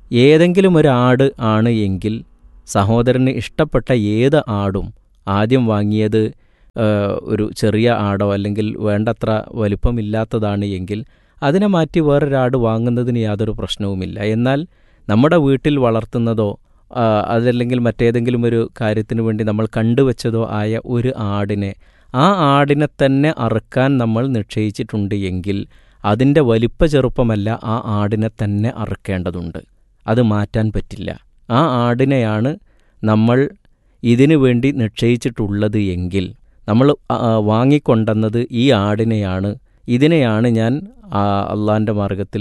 ഏതെങ്കിലും ഒരു ആട് ആണ് എങ്കിൽ സഹോദരന് ഇഷ്ടപ്പെട്ട ഏത് ആടും ആദ്യം വാങ്ങിയത് ഏഹ്, ഒരു ചെറിയ ആടോ അല്ലെങ്കിൽ വേണ്ടത്ര വലിപ്പമില്ലാത്തതാണ് എങ്കിൽ അതിനെ മാറ്റി വേറൊരാട് വാങ്ങുന്നതിന് യാതൊരു പ്രശ്നവുമില്ല എന്നാൽ നമ്മുടെ വീട്ടിൽ വളർത്തുന്നതോ ആ, അതല്ലെങ്കിൽ മറ്റേതെങ്കിലും ഒരു കാര്യത്തിന് വേണ്ടി നമ്മൾ കണ്ടുവച്ചതോ ആയ ഒരു ആടിനെ ആ ആടിനെ തന്നെ അറുക്കാൻ നമ്മൾ നിശ്ചയിച്ചിട്ടുണ്ട് എങ്കിൽ അതിൻ്റെ വലിപ്പ ചെറുപ്പമല്ല ആ ആടിനെ തന്നെ അറുക്കേണ്ടതുണ്ട് അത് മാറ്റാൻ പറ്റില്ല ആ ആടിനെയാണ് നമ്മൾ ഇതിനു വേണ്ടി നിശ്ചയിച്ചിട്ടുള്ളത് എങ്കിൽ നമ്മൾ ആ, വാങ്ങിക്കൊണ്ടെന്നത് ഈ ആടിനെയാണ് ഇതിനെയാണ് ഞാൻ അള്ളാൻ്റെ മാർഗത്തിൽ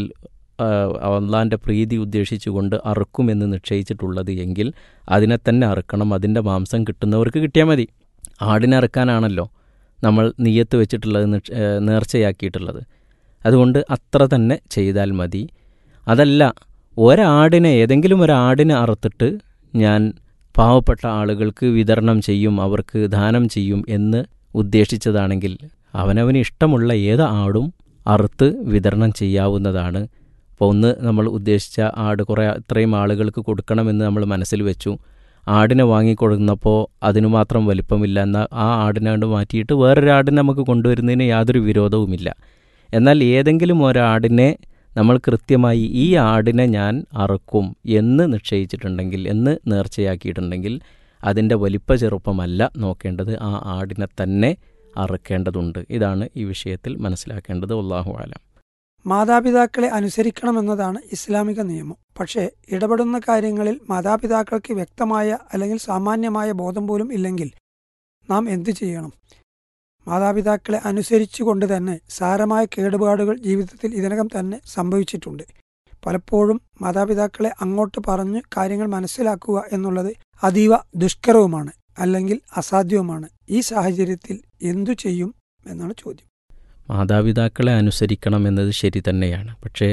അള്ളാൻ്റെ പ്രീതി ഉദ്ദേശിച്ചുകൊണ്ട് അറുക്കുമെന്ന് നിശ്ചയിച്ചിട്ടുള്ളത് എങ്കിൽ അതിനെ തന്നെ അറുക്കണം അതിൻ്റെ മാംസം കിട്ടുന്നവർക്ക് കിട്ടിയാൽ മതി ആടിനെ അറുക്കാനാണല്ലോ നമ്മൾ നീയത്ത് വെച്ചിട്ടുള്ളത് നിക്ഷ- ഏഹ് നേർച്ചയാക്കിയിട്ടുള്ളത് അതുകൊണ്ട് അത്ര തന്നെ ചെയ്താൽ മതി അതല്ല ഒരാടിനെ ഏതെങ്കിലും ഒരാടിനെ അറുത്തിട്ട് ഞാൻ പാവപ്പെട്ട ആളുകൾക്ക് വിതരണം ചെയ്യും അവർക്ക് ദാനം ചെയ്യും എന്ന് ഉദ്ദേശിച്ചതാണെങ്കിൽ അവനവന് ഇഷ്ടമുള്ള ഏത് ആടും അറുത്ത് വിതരണം ചെയ്യാവുന്നതാണ് അപ്പോൾ ഒന്ന് നമ്മൾ ഉദ്ദേശിച്ച ആട് കുറേ ഇത്രയും ആളുകൾക്ക് കൊടുക്കണമെന്ന് നമ്മൾ മനസ്സിൽ വെച്ചു ആടിനെ വാങ്ങിക്കൊടുക്കുന്നപ്പോൾ അതിനു മാത്രം വലിപ്പമില്ല എന്നാൽ ആ ആടിനെ കൊണ്ട് മാറ്റിയിട്ട് വേറൊരു ആടിനെ നമുക്ക് കൊണ്ടുവരുന്നതിന് യാതൊരു വിരോധവുമില്ല എന്നാൽ ഏതെങ്കിലും ഒരാടിനെ നമ്മൾ കൃത്യമായി ഈ ആടിനെ ഞാൻ അറുക്കും എന്ന് നിശ്ചയിച്ചിട്ടുണ്ടെങ്കിൽ എന്ന് നേർച്ചയാക്കിയിട്ടുണ്ടെങ്കിൽ അതിൻ്റെ വലിപ്പ ചെറുപ്പമല്ല നോക്കേണ്ടത് ആ ആടിനെ തന്നെ അറുക്കേണ്ടതുണ്ട് ഇതാണ് ഈ വിഷയത്തിൽ മനസ്സിലാക്കേണ്ടത് അള്ളാഹു ആലം മാതാപിതാക്കളെ അനുസരിക്കണമെന്നതാണ് ഇസ്ലാമിക നിയമം പക്ഷേ ഇടപെടുന്ന കാര്യങ്ങളിൽ മാതാപിതാക്കൾക്ക് വ്യക്തമായ അല്ലെങ്കിൽ സാമാന്യമായ ബോധം പോലും ഇല്ലെങ്കിൽ നാം എന്തു ചെയ്യണം മാതാപിതാക്കളെ അനുസരിച്ചുകൊണ്ട് തന്നെ സാരമായ കേടുപാടുകൾ ജീവിതത്തിൽ ഇതിനകം തന്നെ സംഭവിച്ചിട്ടുണ്ട് പലപ്പോഴും മാതാപിതാക്കളെ അങ്ങോട്ട് പറഞ്ഞ് കാര്യങ്ങൾ മനസ്സിലാക്കുക എന്നുള്ളത് അതീവ ദുഷ്കരവുമാണ് അല്ലെങ്കിൽ അസാധ്യവുമാണ് ഈ സാഹചര്യത്തിൽ എന്തു ചെയ്യും എന്നാണ് ചോദ്യം മാതാപിതാക്കളെ അനുസരിക്കണം എന്നത് ശരി തന്നെയാണ് പക്ഷേ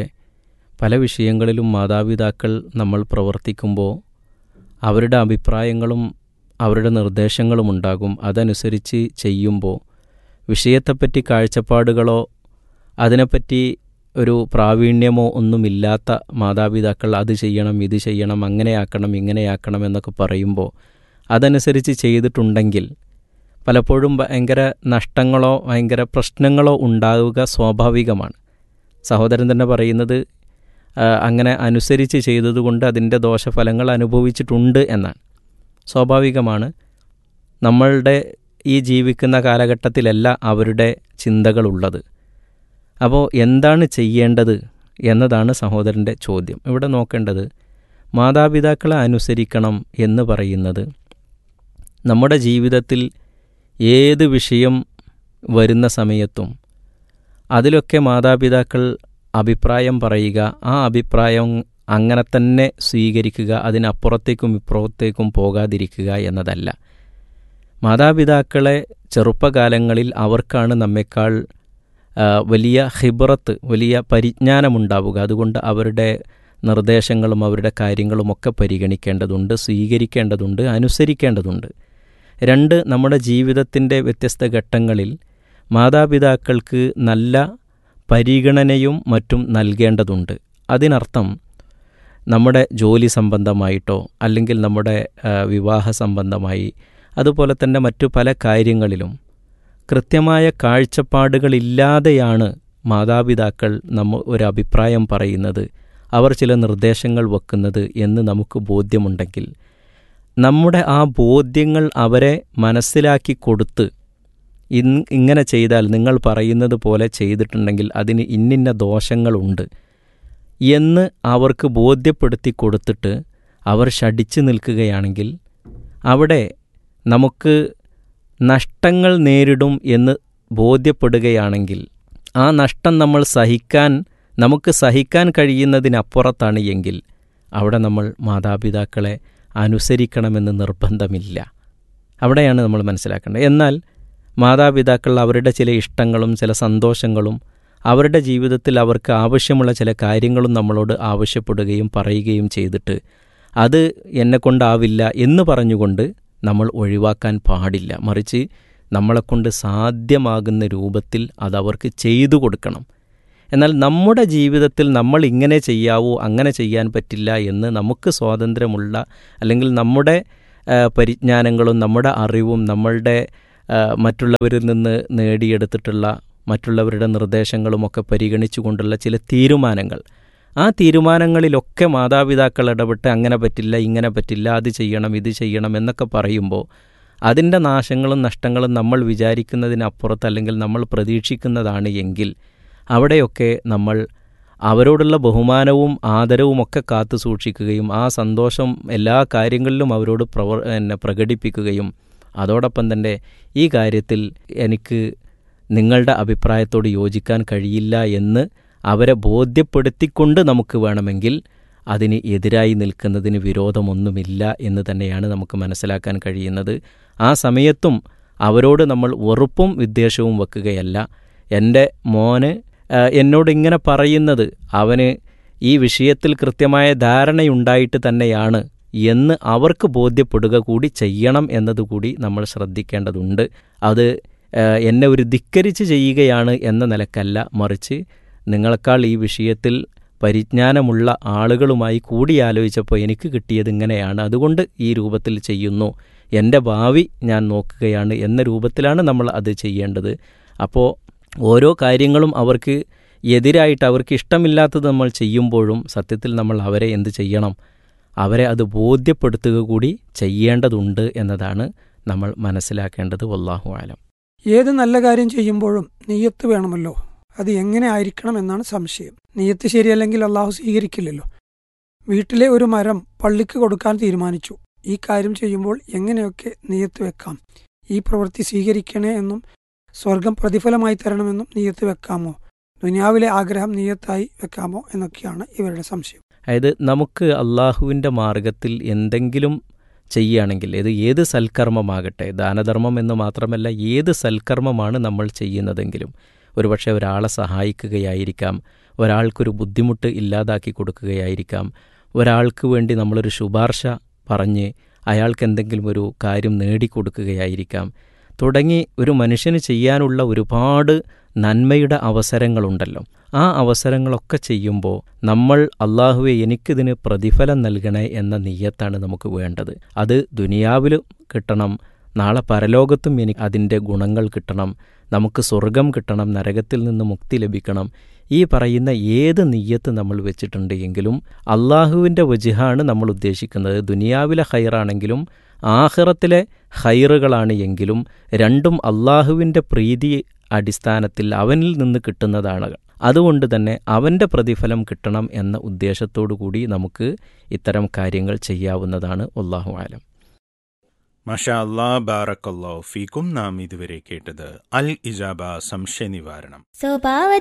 പല വിഷയങ്ങളിലും മാതാപിതാക്കൾ നമ്മൾ പ്രവർത്തിക്കുമ്പോൾ അവരുടെ അഭിപ്രായങ്ങളും അവരുടെ നിർദ്ദേശങ്ങളും ഉണ്ടാകും അതനുസരിച്ച് ചെയ്യുമ്പോൾ വിഷയത്തെപ്പറ്റി കാഴ്ചപ്പാടുകളോ അതിനെപ്പറ്റി ഒരു പ്രാവീണ്യമോ ഒന്നുമില്ലാത്ത മാതാപിതാക്കൾ അത് ചെയ്യണം ഇത് ചെയ്യണം അങ്ങനെയാക്കണം ഇങ്ങനെയാക്കണം എന്നൊക്കെ പറയുമ്പോൾ അതനുസരിച്ച് ചെയ്തിട്ടുണ്ടെങ്കിൽ പലപ്പോഴും ഭയങ്കര നഷ്ടങ്ങളോ ഭയങ്കര പ്രശ്നങ്ങളോ ഉണ്ടാവുക സ്വാഭാവികമാണ് സഹോദരൻ തന്നെ പറയുന്നത് ആ, അങ്ങനെ അനുസരിച്ച് ചെയ്തതുകൊണ്ട് അതിൻ്റെ ദോഷഫലങ്ങൾ അനുഭവിച്ചിട്ടുണ്ട് എന്നാണ് സ്വാഭാവികമാണ് നമ്മളുടെ ഈ ജീവിക്കുന്ന കാലഘട്ടത്തിലല്ല അവരുടെ ചിന്തകളുള്ളത് അപ്പോൾ എന്താണ് ചെയ്യേണ്ടത് എന്നതാണ് സഹോദരൻ്റെ ചോദ്യം ഇവിടെ നോക്കേണ്ടത് മാതാപിതാക്കളെ അനുസരിക്കണം എന്ന് പറയുന്നത് നമ്മുടെ ജീവിതത്തിൽ ഏത് വിഷയം വരുന്ന സമയത്തും അതിലൊക്കെ മാതാപിതാക്കൾ അഭിപ്രായം പറയുക ആ അഭിപ്രായം അങ്ങനെ തന്നെ സ്വീകരിക്കുക അതിനപ്പുറത്തേക്കും ഇപ്പുറത്തേക്കും പോകാതിരിക്കുക എന്നതല്ല മാതാപിതാക്കളെ ചെറുപ്പകാലങ്ങളിൽ അവർക്കാണ് നമ്മെക്കാൾ ആ, വലിയ ഹിബറത്ത് വലിയ പരിജ്ഞാനമുണ്ടാവുക അതുകൊണ്ട് അവരുടെ നിർദ്ദേശങ്ങളും അവരുടെ കാര്യങ്ങളുമൊക്കെ പരിഗണിക്കേണ്ടതുണ്ട് സ്വീകരിക്കേണ്ടതുണ്ട് അനുസരിക്കേണ്ടതുണ്ട് രണ്ട് നമ്മുടെ ജീവിതത്തിൻ്റെ വ്യത്യസ്ത ഘട്ടങ്ങളിൽ മാതാപിതാക്കൾക്ക് നല്ല പരിഗണനയും മറ്റും നൽകേണ്ടതുണ്ട് അതിനർത്ഥം നമ്മുടെ ജോലി സംബന്ധമായിട്ടോ അല്ലെങ്കിൽ നമ്മുടെ ആ, വിവാഹ സംബന്ധമായി അതുപോലെ തന്നെ മറ്റു പല കാര്യങ്ങളിലും കൃത്യമായ കാഴ്ചപ്പാടുകളില്ലാതെയാണ് മാതാപിതാക്കൾ നമ്മ ഒരു അഭിപ്രായം പറയുന്നത് അവർ ചില നിർദ്ദേശങ്ങൾ വെക്കുന്നത് എന്ന് നമുക്ക് ബോധ്യമുണ്ടെങ്കിൽ നമ്മുടെ ആ ബോധ്യങ്ങൾ അവരെ മനസ്സിലാക്കി കൊടുത്ത് ഇൻ ഇങ്ങനെ ചെയ്താൽ നിങ്ങൾ പറയുന്നത് പോലെ ചെയ്തിട്ടുണ്ടെങ്കിൽ അതിന് ഇന്നിന്ന ദോഷങ്ങളുണ്ട് എന്ന് അവർക്ക് ബോധ്യപ്പെടുത്തി കൊടുത്തിട്ട് അവർ ശടിച്ചു നിൽക്കുകയാണെങ്കിൽ അവിടെ നമുക്ക് നഷ്ടങ്ങൾ നേരിടും എന്ന് ബോധ്യപ്പെടുകയാണെങ്കിൽ ആ നഷ്ടം നമ്മൾ സഹിക്കാൻ നമുക്ക് സഹിക്കാൻ കഴിയുന്നതിനപ്പുറത്താണ് എങ്കിൽ അവിടെ നമ്മൾ മാതാപിതാക്കളെ അനുസരിക്കണമെന്ന് നിർബന്ധമില്ല അവിടെയാണ് നമ്മൾ മനസ്സിലാക്കേണ്ടത് എന്നാൽ മാതാപിതാക്കൾ അവരുടെ ചില ഇഷ്ടങ്ങളും ചില സന്തോഷങ്ങളും അവരുടെ ജീവിതത്തിൽ അവർക്ക് ആവശ്യമുള്ള ചില കാര്യങ്ങളും നമ്മളോട് ആവശ്യപ്പെടുകയും പറയുകയും ചെയ്തിട്ട് അത് എന്നെക്കൊണ്ടാവില്ല എന്ന് പറഞ്ഞുകൊണ്ട് നമ്മൾ ഒഴിവാക്കാൻ പാടില്ല മറിച്ച് നമ്മളെക്കൊണ്ട് സാധ്യമാകുന്ന രൂപത്തിൽ അതവർക്ക് ചെയ്തു കൊടുക്കണം എന്നാൽ നമ്മുടെ ജീവിതത്തിൽ നമ്മൾ ഇങ്ങനെ ചെയ്യാവൂ അങ്ങനെ ചെയ്യാൻ പറ്റില്ല എന്ന് നമുക്ക് സ്വാതന്ത്ര്യമുള്ള അല്ലെങ്കിൽ നമ്മുടെ ആ, പരിജ്ഞാനങ്ങളും നമ്മുടെ അറിവും നമ്മളുടെ ആ, മറ്റുള്ളവരിൽ നിന്ന് നേടിയെടുത്തിട്ടുള്ള മറ്റുള്ളവരുടെ നിർദ്ദേശങ്ങളുമൊക്കെ പരിഗണിച്ചുകൊണ്ടുള്ള ചില തീരുമാനങ്ങൾ ആ തീരുമാനങ്ങളിലൊക്കെ മാതാപിതാക്കൾ ഇടപെട്ട് അങ്ങനെ പറ്റില്ല ഇങ്ങനെ പറ്റില്ല അത് ചെയ്യണം ഇത് ചെയ്യണം എന്നൊക്കെ പറയുമ്പോൾ അതിൻ്റെ നാശങ്ങളും നഷ്ടങ്ങളും നമ്മൾ വിചാരിക്കുന്നതിനപ്പുറത്ത് അല്ലെങ്കിൽ നമ്മൾ പ്രതീക്ഷിക്കുന്നതാണ് എങ്കിൽ അവിടെയൊക്കെ നമ്മൾ അവരോടുള്ള ബഹുമാനവും ആദരവും ഒക്കെ കാത്തു സൂക്ഷിക്കുകയും ആ സന്തോഷം എല്ലാ കാര്യങ്ങളിലും അവരോട് പ്രവർ എന്നെ പ്രകടിപ്പിക്കുകയും അതോടൊപ്പം തന്നെ ഈ കാര്യത്തിൽ എനിക്ക് നിങ്ങളുടെ അഭിപ്രായത്തോട് യോജിക്കാൻ കഴിയില്ല എന്ന് അവരെ ബോധ്യപ്പെടുത്തിക്കൊണ്ട് നമുക്ക് വേണമെങ്കിൽ അതിന് എതിരായി നിൽക്കുന്നതിന് വിരോധമൊന്നുമില്ല എന്ന് തന്നെയാണ് നമുക്ക് മനസ്സിലാക്കാൻ കഴിയുന്നത് ആ സമയത്തും അവരോട് നമ്മൾ വെറുപ്പും വിദ്വേഷവും വെക്കുകയല്ല എൻ്റെ മോന് ആ, എന്നോട് ഇങ്ങനെ പറയുന്നത് അവന് ഈ വിഷയത്തിൽ കൃത്യമായ ധാരണയുണ്ടായിട്ട് തന്നെയാണ് എന്ന് അവർക്ക് ബോധ്യപ്പെടുക കൂടി ചെയ്യണം എന്നതുകൂടി നമ്മൾ ശ്രദ്ധിക്കേണ്ടതുണ്ട് അത് ആ, എന്നെ ഒരു ധിക്കരിച്ച് ചെയ്യുകയാണ് എന്ന നിലക്കല്ല മറിച്ച് നിങ്ങളെക്കാൾ ഈ വിഷയത്തിൽ പരിജ്ഞാനമുള്ള ആളുകളുമായി കൂടിയാലോചിച്ചപ്പോൾ എനിക്ക് കിട്ടിയത് ഇങ്ങനെയാണ് അതുകൊണ്ട് ഈ രൂപത്തിൽ ചെയ്യുന്നു എൻ്റെ ഭാവി ഞാൻ നോക്കുകയാണ് എന്ന രൂപത്തിലാണ് നമ്മൾ അത് ചെയ്യേണ്ടത് അപ്പോൾ ഓരോ കാര്യങ്ങളും അവർക്ക് എതിരായിട്ട് അവർക്ക് ഇഷ്ടമില്ലാത്തത് നമ്മൾ ചെയ്യുമ്പോഴും സത്യത്തിൽ നമ്മൾ അവരെ എന്ത് ചെയ്യണം അവരെ അത് ബോധ്യപ്പെടുത്തുക കൂടി ചെയ്യേണ്ടതുണ്ട് എന്നതാണ് നമ്മൾ മനസ്സിലാക്കേണ്ടത് വല്ലാഹു ആലം ഏത് നല്ല കാര്യം ചെയ്യുമ്പോഴും നീയത്ത് വേണമല്ലോ അത് എങ്ങനെ ആയിരിക്കണം എന്നാണ് സംശയം നീയത്ത് ശരിയല്ലെങ്കിൽ അള്ളാഹു സ്വീകരിക്കില്ലല്ലോ വീട്ടിലെ ഒരു മരം പള്ളിക്ക് കൊടുക്കാൻ തീരുമാനിച്ചു ഈ കാര്യം ചെയ്യുമ്പോൾ എങ്ങനെയൊക്കെ നീയത്ത് വെക്കാം ഈ പ്രവൃത്തി സ്വീകരിക്കണേ എന്നും സ്വർഗം പ്രതിഫലമായി തരണമെന്നും നീയത്ത് വെക്കാമോ ദുനിയാവിലെ ആഗ്രഹം നീയത്തായി വെക്കാമോ എന്നൊക്കെയാണ് ഇവരുടെ സംശയം അതായത് നമുക്ക് അള്ളാഹുവിൻ്റെ മാർഗത്തിൽ എന്തെങ്കിലും ചെയ്യുകയാണെങ്കിൽ ഇത് ഏത് സൽക്കർമ്മമാകട്ടെ ദാനധർമ്മം എന്ന് മാത്രമല്ല ഏത് സൽക്കർമ്മമാണ് നമ്മൾ ചെയ്യുന്നതെങ്കിലും ഒരുപക്ഷെ ഒരാളെ സഹായിക്കുകയായിരിക്കാം ഒരാൾക്കൊരു ബുദ്ധിമുട്ട് ഇല്ലാതാക്കി കൊടുക്കുകയായിരിക്കാം ഒരാൾക്ക് വേണ്ടി നമ്മളൊരു ശുപാർശ പറഞ്ഞ് അയാൾക്ക് എന്തെങ്കിലും ഒരു കാര്യം നേടിക്കൊടുക്കുകയായിരിക്കാം തുടങ്ങി ഒരു മനുഷ്യന് ചെയ്യാനുള്ള ഒരുപാട് നന്മയുടെ അവസരങ്ങളുണ്ടല്ലോ ആ അവസരങ്ങളൊക്കെ ചെയ്യുമ്പോൾ നമ്മൾ അള്ളാഹുവെ എനിക്കിതിന് പ്രതിഫലം നൽകണേ എന്ന നീയത്താണ് നമുക്ക് വേണ്ടത് അത് ദുനിയാവിൽ കിട്ടണം നാളെ പരലോകത്തും എനിക്ക് അതിൻ്റെ ഗുണങ്ങൾ കിട്ടണം നമുക്ക് സ്വർഗം കിട്ടണം നരകത്തിൽ നിന്ന് മുക്തി ലഭിക്കണം ഈ പറയുന്ന ഏത് നെയ്യത്ത് നമ്മൾ വെച്ചിട്ടുണ്ട് എങ്കിലും അള്ളാഹുവിൻ്റെ വജിഹാണ് നമ്മൾ ഉദ്ദേശിക്കുന്നത് ദുനിയാവിലെ ഹൈറാണെങ്കിലും ആഹിറത്തിലെ ഹൈറുകളാണ് എങ്കിലും രണ്ടും അള്ളാഹുവിൻ്റെ പ്രീതി അടിസ്ഥാനത്തിൽ അവനിൽ നിന്ന് കിട്ടുന്നതാണ് അതുകൊണ്ട് തന്നെ അവൻ്റെ പ്രതിഫലം കിട്ടണം എന്ന ഉദ്ദേശത്തോടു കൂടി നമുക്ക് ഇത്തരം കാര്യങ്ങൾ ചെയ്യാവുന്നതാണ് അള്ളാഹു ആലം മഷാ അല്ലാ ബാറക്കല്ലാ ഫീക്കും നാം ഇതുവരെ കേട്ടത് അൽ ഇജാബ സംശയ നിവാരണം സ്വഭാവ